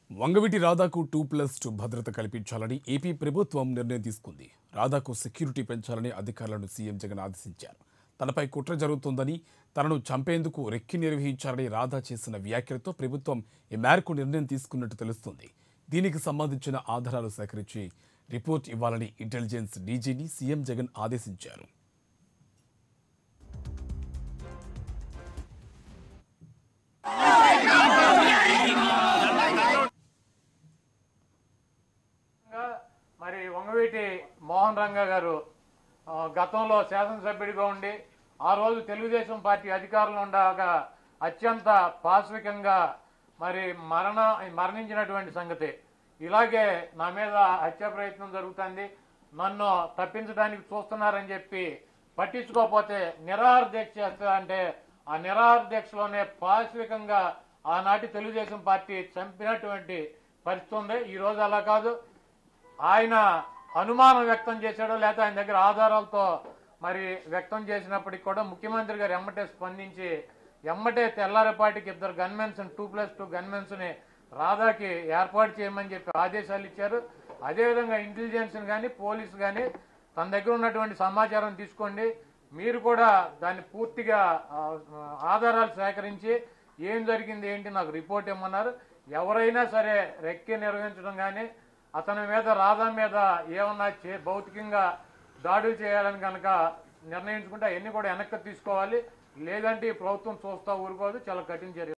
వంగవీటి రాధాకు two plus two భద్రత కల్పించాలని ఏపీ ప్రభుత్వం నిర్ణయం తీసుకుంది రాధాకు సెక్యూరిటీ పెంచాలని అధికారులను సీఎం జగన్ ఆదేశించారు తనపై కుట్ర జరుగుతోందని తనను చంపేందుకు రెక్కి నిర్వహించారని రాధా చేసిన వ్యాఖ్యలతో ప్రభుత్వం ఈ మేరకు నిర్ణయం తీసుకున్నట్టు తెలుస్తుంది దీనికి సంబంధించిన ఆధారాలు సేకరించి రిపోర్ట్ ఇవ్వాలని ఇంటెలిజెన్స్ డీజీని సీఎం జగన్ ఆదేశించారు గా మరి వంగవీటి మోహన్ రంగ గారు ఆ, గతంలో శాసనసభ్యుడిగా ఉండి ఆ రోజు తెలుగుదేశం పార్టీ అధికారంలో ఉండగా అత్యంత పాశవికంగా మరి మరణ మరణించినటువంటి సంగతి ఇలాగే నా మీద హత్య ప్రయత్నం జరుగుతుంది నన్ను తప్పించడానికి చూస్తున్నారని చెప్పి పట్టించుకోకపోతే నిరాహార దీక్ష చేస్తా అంటే ఆ నిరాహార దీక్షలోనే పాశవికంగా ఆనాటి తెలుగుదేశం పార్టీ చంపినటువంటి పరిస్థితి ఉంది ఈ రోజు అలా కాదు ఆయన అనుమానం వ్యక్తం చేశాడో లేకపోతే ఆయన దగ్గర ఆధారాలతో మరి వ్యక్తం చేసినప్పటికి కూడా ముఖ్యమంత్రి గారు ఎమ్మటే స్పందించి ఎమ్మటే తెల్లారిపాటికి ఇద్దరు gunmens two plus two gunmens ని రాధాకి ఏర్పాటు చేయమని చెప్పి ఆదేశాలు ఇచ్చారు అదేవిధంగా ఇంటెలిజెన్స్ కానీ పోలీసు కానీ తన దగ్గర ఉన్నటువంటి సమాచారం తీసుకోండి మీరు కూడా దాన్ని పూర్తిగా ఆ, ఆధారాలు సేకరించి ఏం జరిగింది ఏంటి నాకు రిపోర్ట్ ఇమ్మన్నారు ఎవరైనా సరే రెక్కి నిర్వహించడం కానీ అతని మీద రాధా మీద ఏమన్నా చే భౌతికంగా దాడులు చేయాలని కనుక నిర్ణయించుకుంటే అవన్నీ కూడా వెనక్కి తీసుకోవాలి లేదంటే ఈ ప్రభుత్వం చూస్తా ఊరుకోదు చాలా కఠిన చర్య